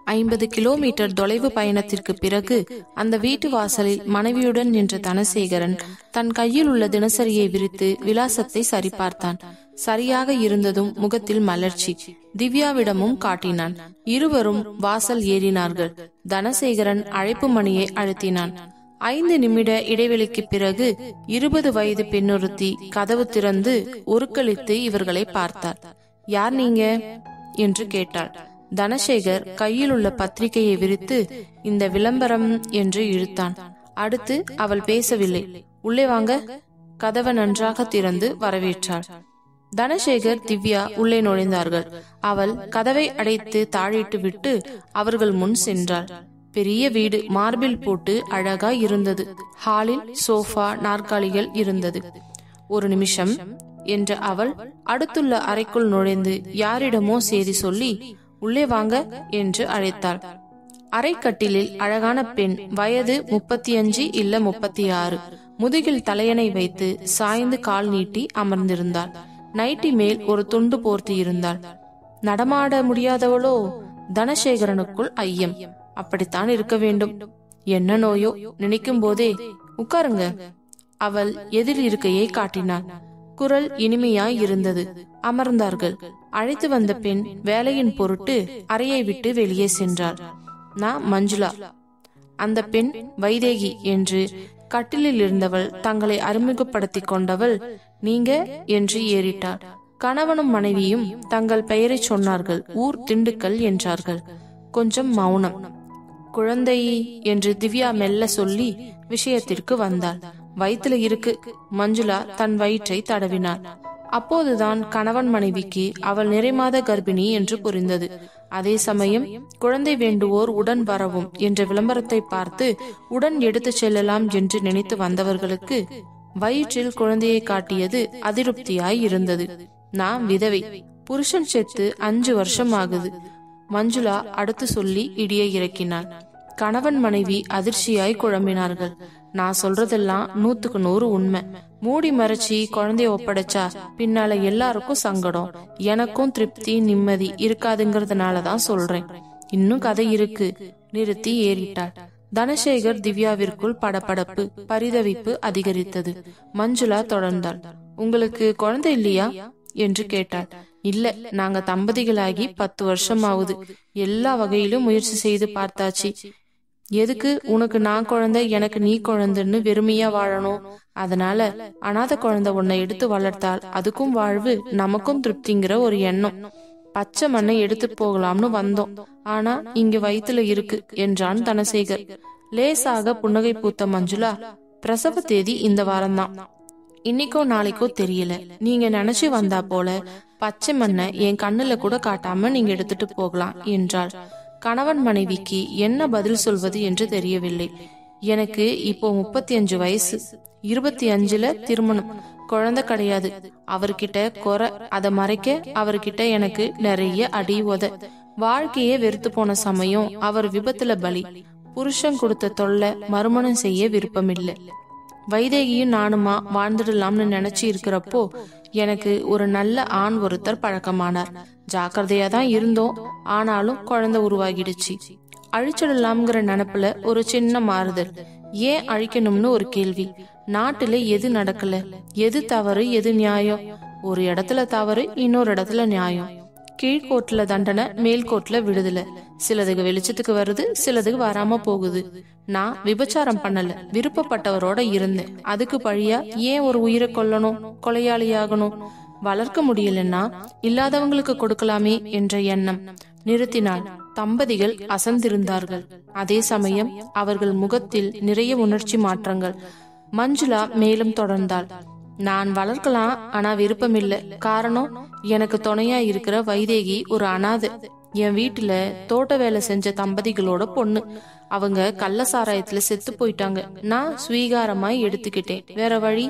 ஐம்பது கிலோமீட்டர் தொலைவு பயணத்திற்கு பிறகு அந்த வீட்டு வாசலில் மனைவியுடன் நின்ற தனசேகரன் தன் கையில் உள்ள தினசரியை விரித்து விலாசத்தை சரிபார்த்தான் சரியாக இருந்ததும் முகத்தில் மலர்ச்சி திவ்யாவிடமும் காட்டினான் இருவரும் வாசல் ஏறினார்கள் தனசேகரன் அழைப்பு மணியை அழுத்தினான் ஐந்து நிமிட இடைவெளிக்கு பிறகு இருபது வயது பெண்ணொருத்தி கதவு திறந்து உருக்களித்து இவர்களை பார்த்தார் யார் நீங்க என்று கேட்டாள் தனசேகர் கையில் உள்ள பத்திரிகையை விரித்து இந்த விளம்பரம் என்று இழுத்தான் அடுத்து அவள் பேசவில்லை உள்ளே வாங்க கதவை நன்றாக திறந்து வரவேற்றாள் தனசேகர் திவ்யா உள்ளே நுழைந்தார்கள் அவள் கதவை அடைத்து தாழிட்டு விட்டு அவர்கள் முன் சென்றாள் பெரிய வீடு மார்பில் போட்டு அழகா இருந்தது ஹாலில் சோஃபா நாற்காலிகள் இருந்தது ஒரு நிமிஷம் என்ற அவள் அடுத்துள்ள அறைக்குள் நுழைந்து யாரிடமோ செய்தி சொல்லி உள்ளே வாங்க என்று அழைத்தாள் அரைக்கட்டிலில் அழகான பெண் வயது முப்பத்தி அஞ்சு இல்ல முப்பத்தி ஆறு முதுகில் தலையணை வைத்து சாய்ந்து கால் நீட்டி அமர்ந்திருந்தாள் நைட்டி மேல் ஒரு துண்டு போர்த்தி இருந்தாள் நடமாட முடியாதவளோ தனசேகரனுக்குள் ஐயம் அப்படித்தான் இருக்க வேண்டும் என்ன நோயோ நினைக்கும் போதே உட்காருங்க அவள் எதிர் இருக்கையை காட்டினாள் குரல் இனிமையாய் இருந்தது அமர்ந்தார்கள் அழைத்து வந்த பெண் வேலையின் பொருட்டு அறையை விட்டு வெளியே சென்றாள் நான் மஞ்சுளா அந்த பெண் வைதேகி என்று கட்டிலில் இருந்தவள் தங்களை அறிமுகப்படுத்திக் கொண்டவள் நீங்க என்று ஏறிட்டாள் கணவனும் மனைவியும் தங்கள் பெயரை சொன்னார்கள் ஊர் திண்டுக்கல் என்றார்கள் கொஞ்சம் மௌனம் குழந்தை என்று திவ்யா மெல்ல சொல்லி விஷயத்திற்கு வந்தாள் வயிற்றுல இருக்கு மஞ்சுளா தன் வயிற்றை தடவினாள் அப்போதுதான் கணவன் மனைவிக்கு அவள் நிறைமாத கர்ப்பிணி என்று புரிந்தது அதே சமயம் குழந்தை வேண்டுவோர் உடன் வரவும் என்ற விளம்பரத்தை பார்த்து உடன் எடுத்துச் செல்லலாம் என்று நினைத்து வந்தவர்களுக்கு வயிற்றில் குழந்தையை காட்டியது அதிருப்தியாய் இருந்தது நான் விதவை புருஷன் செத்து அஞ்சு வருஷம் ஆகுது மஞ்சுளா அடுத்து சொல்லி இடியை இறக்கினாள் கணவன் மனைவி அதிர்ச்சியாய் குழம்பினார்கள் நான் சொல்றதெல்லாம் நூத்துக்கு நூறு உண்மை மூடி மறைச்சி குழந்தைய ஒப்படைச்சா பின்னால எல்லாருக்கும் சங்கடம் எனக்கும் திருப்தி நிம்மதி இருக்காதுங்கிறதுனாலதான் சொல்றேன் இன்னும் கதை இருக்கு நிறுத்தி ஏறிட்டாள் தனசேகர் திவ்யாவிற்குள் படபடப்பு பரிதவிப்பு அதிகரித்தது மஞ்சுளா தொடர்ந்தாள் உங்களுக்கு குழந்தை இல்லையா என்று கேட்டாள் இல்ல நாங்க தம்பதிகளாகி பத்து வருஷம் ஆகுது எல்லா வகையிலும் முயற்சி செய்து பார்த்தாச்சு எதுக்கு உனக்கு நான் குழந்தை எனக்கு நீ குழந்தைன்னு வெறுமையா வாழணும் அதனால அனாத குழந்தை உன்னை எடுத்து வளர்த்தால் அதுக்கும் வாழ்வு நமக்கும் திருப்திங்கிற ஒரு எண்ணம் பச்சை மண்ணை எடுத்து போகலாம்னு வந்தோம் ஆனா இங்க வயித்துல இருக்கு என்றான் தனசேகர் லேசாக புன்னகை பூத்த மஞ்சுளா பிரசவ தேதி இந்த வாரம்தான் இன்னைக்கோ நாளைக்கோ தெரியல நீங்க நினைச்சு வந்தா போல பச்சை மண்ணை என் கண்ணுல கூட காட்டாம நீங்க எடுத்துட்டு போகலாம் என்றாள் கணவன் மனைவிக்கு என்ன பதில் சொல்வது என்று தெரியவில்லை எனக்கு இப்போ முப்பத்தி அஞ்சு வயசு இருபத்தி அஞ்சுல திருமணம் குழந்தை கிடையாது அவர்கிட்ட குறை அதை மறைக்க அவர்கிட்ட எனக்கு நிறைய அடி உத வாழ்க்கையே வெறுத்து போன சமயம் அவர் விபத்துல பலி புருஷன் கொடுத்த தொல்லை மறுமணம் செய்ய விருப்பமில்லை வைதேகியும் நானுமா வாழ்ந்துடலாம்னு நினைச்சு இருக்கிறப்போ எனக்கு ஒரு நல்ல ஆண் ஒருத்தர் பழக்கமானார் ஜாக்கிரதையா தான் இருந்தோம் ஆனாலும் குழந்தை உருவாகிடுச்சு அழிச்சிடலாம்ங்கிற நினப்புல ஒரு சின்ன மாறுதல் ஏன் அழிக்கணும்னு ஒரு கேள்வி நாட்டுல எது நடக்கல எது தவறு எது நியாயம் ஒரு இடத்துல தவறு இன்னொரு இடத்துல நியாயம் கீழ்கோட்டுல தண்டனை மேல்கோட்டுல விடுதலை சிலதுக்கு வெளிச்சத்துக்கு வருது சிலதுக்கு வராம போகுது நான் விபச்சாரம் பண்ணல விருப்பப்பட்டவரோட இருந்தேன் அதுக்கு பழியா ஏன் ஒரு உயிரை கொல்லணும் கொலையாளியாகணும் வளர்க்க முடியலன்னா இல்லாதவங்களுக்கு கொடுக்கலாமே என்ற எண்ணம் நிறுத்தினாள் தம்பதிகள் அசந்திருந்தார்கள் அதே சமயம் அவர்கள் முகத்தில் நிறைய உணர்ச்சி மாற்றங்கள் மஞ்சுளா மேலும் தொடர்ந்தாள் நான் வளர்க்கலாம் ஆனா விருப்பமில்லை காரணம் எனக்கு துணையா இருக்கிற வைதேகி ஒரு அனாதை என் வீட்டுல தோட்ட வேலை செஞ்ச தம்பதிகளோட பொண்ணு அவங்க கள்ள சாராயத்துல செத்து போயிட்டாங்க நான் ஸ்வீகாரமாய் எடுத்துக்கிட்டேன் வேற வழி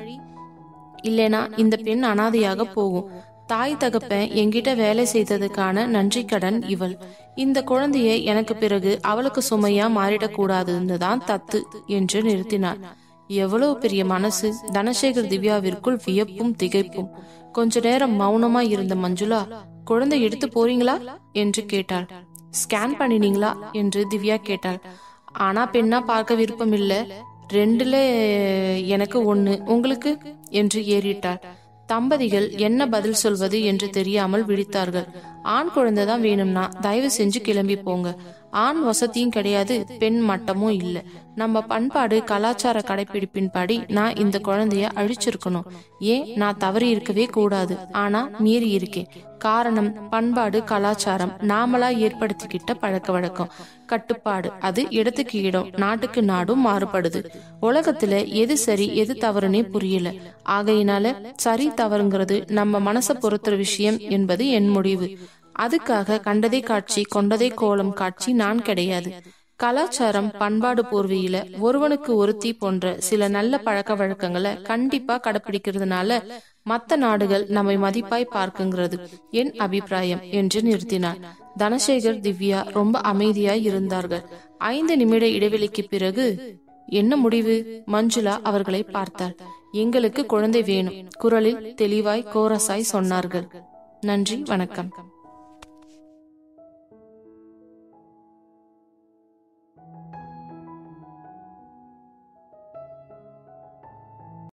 இல்லனா இந்த பெண் அனாதையாக போகும் தாய் தகப்பன் என்கிட்ட வேலை செய்ததுக்கான நன்றி கடன் இவள் இந்த குழந்தைய எனக்கு பிறகு அவளுக்கு சுமையா மாறிடக்கூடாதுன்னு தான் தத்து என்று நிறுத்தினார் எவ்வளவு பெரிய மனசு தனசேகர் திவ்யாவிற்குள் வியப்பும் திகைப்பும் கொஞ்ச நேரம் மௌனமா இருந்த மஞ்சுளா குழந்தை எடுத்து போறீங்களா என்று கேட்டாள் ஸ்கேன் பண்ணினீங்களா என்று திவ்யா கேட்டாள் ஆனா பெண்ணா பார்க்க விருப்பம் இல்ல ரெண்டுல எனக்கு ஒண்ணு உங்களுக்கு என்று ஏறிட்டாள் தம்பதிகள் என்ன பதில் சொல்வது என்று தெரியாமல் விழித்தார்கள் ஆண் குழந்தை தான் வேணும்னா தயவு செஞ்சு கிளம்பி போங்க ஆண் வசதியும் கிடையாது பெண் மட்டமும் இல்ல நம்ம பண்பாடு கலாச்சார கடைபிடிப்பின்படி நான் இந்த குழந்தைய அழிச்சிருக்கணும் ஏன் நான் தவறி இருக்கவே கூடாது ஆனா மீறி இருக்கேன் காரணம் பண்பாடு கலாச்சாரம் நாமளா ஏற்படுத்திக்கிட்ட பழக்க வழக்கம் கட்டுப்பாடு அது இடத்துக்கு இடம் நாட்டுக்கு நாடும் மாறுபடுது உலகத்துல எது சரி எது தவறுனே புரியல ஆகையினால சரி தவறுங்கிறது நம்ம மனசை பொறுத்துற விஷயம் என்பது என் முடிவு அதுக்காக கண்டதை காட்சி கொண்டதை கோலம் காட்சி நான் கிடையாது கலாச்சாரம் பண்பாடு போர்வையில ஒருவனுக்கு ஒருத்தி போன்ற சில நல்ல பழக்க வழக்கங்களை கண்டிப்பா கடைபிடிக்கிறதுனால மத்த நாடுகள் நம்மை மதிப்பாய் பார்க்குங்கிறது என் அபிப்பிராயம் என்று நிறுத்தினார் தனசேகர் திவ்யா ரொம்ப அமைதியாய் இருந்தார்கள் ஐந்து நிமிட இடைவெளிக்கு பிறகு என்ன முடிவு மஞ்சுளா அவர்களை பார்த்தாள் எங்களுக்கு குழந்தை வேணும் குரலில் தெளிவாய் கோரசாய் சொன்னார்கள் நன்றி வணக்கம்